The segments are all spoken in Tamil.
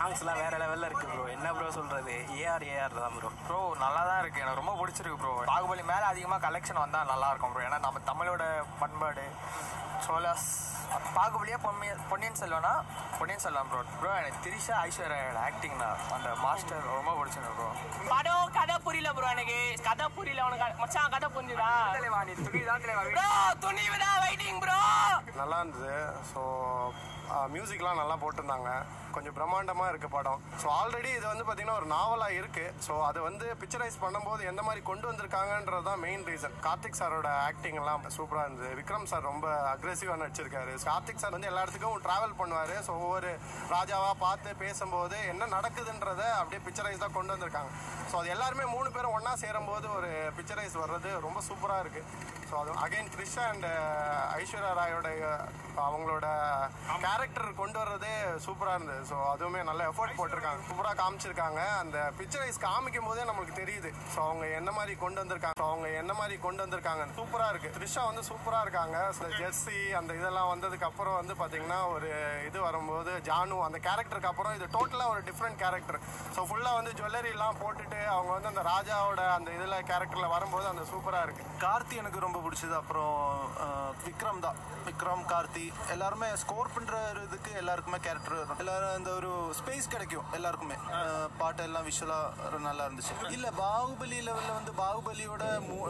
சாங்ஸ்லாம் வேற லெவல்ல இருக்கு ப்ரோ என்ன ப்ரோ சொல்றது ஏஆர் ஏஆர் தான் ப்ரோ ப்ரோ நல்லா தான் இருக்கு எனக்கு ரொம்ப பிடிச்சிருக்கு ப்ரோ பாகுபலி மேலே அதிகமாக கலெக்ஷன் வந்தால் நல்லா இருக்கும் ப்ரோ ஏன்னா நம்ம தமிழோட பண்பாடு சோலாஸ் பாகுபலியா பொன்னியன் பொன்னியின் செல்வனா பொன்னியின் செல்வன் ப்ரோ ப்ரோ எனக்கு திரிஷா ஐஸ்வர்யாவோட ஆக்டிங் தான் அந்த மாஸ்டர் ரொம்ப பிடிச்சிருக்கு ப்ரோ படம் கதை புரியல ப்ரோ எனக்கு கதை புரியல உனக்கு மச்சான் கதை புரிஞ்சுதா நீ துணி தான் ப்ரோ துணிவுடா வெயிட்டிங் ப்ரோ நல்லா இருந்தது ஸோ மியூசிக்லாம் நல்லா போட்டிருந்தாங்க கொஞ்சம் பிரம்மாண்டமாக இருக்குது படம் ஸோ ஆல்ரெடி இது வந்து பார்த்திங்கன்னா ஒரு நாவலாக இருக்குது ஸோ அது வந்து பிக்சரைஸ் பண்ணும்போது எந்த மாதிரி கொண்டு வந்திருக்காங்கன்றது தான் மெயின் ரீசன் கார்த்திக் சாரோட ஆக்டிங் எல்லாம் சூப்பராக இருந்தது விக்ரம் சார் ரொம்ப அக்ரெசிவாக நடிச்சிருக்காரு கார்த்திக் சார் வந்து எல்லா இடத்துக்கும் ட்ராவல் பண்ணுவார் ஸோ ஒவ்வொரு ராஜாவாக பார்த்து பேசும்போது என்ன நடக்குதுன்றதை அப்படியே பிக்சரைஸாக கொண்டு வந்திருக்காங்க ஸோ அது எல்லாருமே மூணு பேரும் ஒன்றா சேரும்போது ஒரு பிக்சரைஸ் வர்றது ரொம்ப சூப்பராக இருக்குது ஸோ அது அகைன் த்ரிஷா அண்ட் ஐஸ்வர்யா ராயோட அவங்களோட கேரக்டர் கொண்டு வர்றதே சூப்பராக இருந்தது ஸோ அதுவுமே நல்ல எஃபோர்ட் போட்டிருக்காங்க சூப்பராக காமிச்சிருக்காங்க அந்த பிக்சரைஸ் காமிக்கும் போதே நம்மளுக்கு தெரியுது ஸோ அவங்க என்ன மாதிரி கொண்டு வந்திருக்காங்க ஸோ அவங்க என்ன மாதிரி கொண்டு வந்திருக்காங்க சூப்பராக இருக்கு த்ரிஷா வந்து சூப்பராக இருக்காங்க ஜெர்சி அந்த இதெல்லாம் வந்ததுக்கு அப்புறம் வந்து பார்த்தீங்கன்னா ஒரு இது வரும்போது ஜானு அந்த கேரக்டருக்கு அப்புறம் இது டோட்டலாக ஒரு டிஃப்ரெண்ட் கேரக்டர் ஸோ ஃபுல்லாக வந்து ஜுவல்லரிலாம் போட்டுட்டு அவங்க வந்து அந்த ராஜாவோட அந்த இதில் கேரக்டரில் வரும்போது அந்த சூப்பராக இருக்கு கார்த்தி எனக்கு ரொம்ப பிடிச்சது அப்புறம் அஹ், விக்ரம் தான் விக்ரம் கார்த்தி எல்லாருமே ஸ்கோர் பண்ற ஒரு இதுக்கு எல்லாருக்குமே கேரக்டர் எல்லாரும் அந்த ஒரு ஸ்பேஸ் கிடைக்கும் எல்லாருக்குமே அஹ், பாட்டு எல்லாம் விஷுவலா நல்லா இருந்துச்சு இல்ல பாகுபலி லெவல்ல வந்து பாகுபலியோட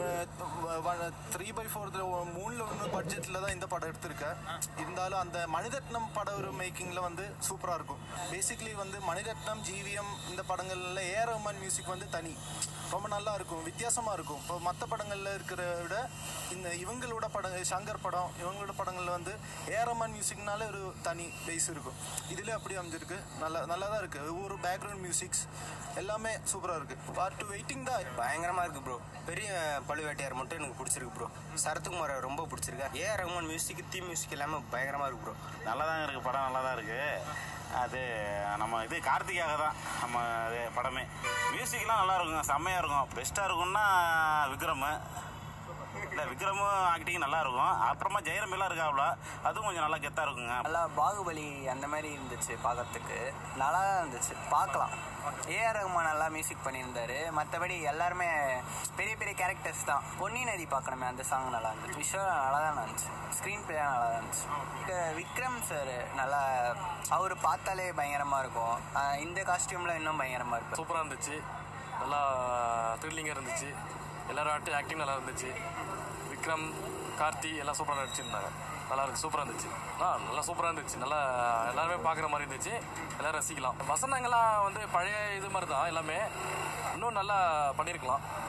த்ரீ பை ஃபோர் மூணுல ஒன்று பட்ஜெட்ல தான் இந்த படம் எடுத்திருக்கேன் இருந்தாலும் அந்த மணிரத்னம் பட ஒரு மேக்கிங்ல வந்து சூப்பரா இருக்கும் பேசிக்கலி வந்து மணிரத்னம் ஜிவிஎம் இந்த படங்கள்ல ஏ ரஹ்மான் மியூசிக் வந்து தனி ரொம்ப நல்லா இருக்கும் வித்தியாசமா இருக்கும் இப்போ மற்ற படங்கள்ல இருக்கிற விட இந்த இவங்களோட படம் சங்கர் படம் இவங்களோட படங்கள்ல வந்து ஏரமான் மியூசிக்னால ஒரு தனி பேஸ் இருக்கும் இதுல அப்படி அமைஞ்சிருக்கு நல்லா நல்லா தான் இருக்கு ஒவ்வொரு பேக்ரவுண்ட் மியூசிக்ஸ் எல்லாமே சூப்பரா இருக்கு பார்ட் டூ வெயிட்டிங் தான் பயங்கரமா இருக்கு ப்ரோ பெரிய பழுவேட்டையார் மட்டும் எனக்கு பிடிச்சிருக்கு ப்ரோ சரத்குமார் ரொம்ப பிடிச்சிருக்கு ஏஆர் ரஹ்மான் மியூசிக் தீ மியூசிக் எல்லாமே பயங்கரமா இருக்கு ப்ரோ நல்லா தான் இருக்குது படம் நல்லா தான் இருக்குது அது நம்ம இது கார்த்திகாக தான் நம்ம இது படமே மியூசிக்லாம் நல்லா இருக்குங்க செம்மையாக இருக்கும் பெஸ்ட்டாக இருக்கும்னா விக்ரம் இல்லை விக்ரமும் ஆக்டிங் நல்லா இருக்கும் அப்புறமா ஜெயரமெல்லாம் இருக்காப்ல அதுவும் கொஞ்சம் நல்லா கெத்தாக இருக்குங்க நல்லா பாகுபலி அந்த மாதிரி இருந்துச்சு பார்க்கறதுக்கு நல்லா தான் இருந்துச்சு பார்க்கலாம் ஏஆர் ரகுமான் நல்லா மியூசிக் பண்ணியிருந்தாரு மற்றபடி எல்லாருமே பெரிய பெரிய கேரக்டர்ஸ் தான் பொன்னி நதி பார்க்கணுமே அந்த சாங் நல்லா இருந்துச்சு விஷயம் நல்லா தான் இருந்துச்சு ஸ்க்ரீன் பிளே நல்லா தான் இருந்துச்சு இங்க விக்ரம் சார் நல்லா அவர் பார்த்தாலே பயங்கரமாக இருக்கும் ஆஹ் இந்த காஸ்டியூமில் இன்னும் பயங்கரமாக இருக்கும் சூப்பராக இருந்துச்சு நல்லா த்ரில்லிங்காக இருந்துச்சு எல்லாரும் ஆக்டி ஆக்டிங் நல்லா இருந்துச்சு விக்ரம் கார்த்தி எல்லாம் சூப்பராக நடிச்சிருந்தாங்க நல்லா இருந்துச்சு சூப்பராக இருந்துச்சு ஆ நல்லா சூப்பராக இருந்துச்சு நல்லா எல்லாருமே பார்க்குற மாதிரி இருந்துச்சு எல்லாரும் ரசிக்கலாம் வசனங்கள்லாம் வந்து பழைய இது மாதிரி தான் எல்லாமே இன்னும் நல்லா பண்ணியிருக்கலாம்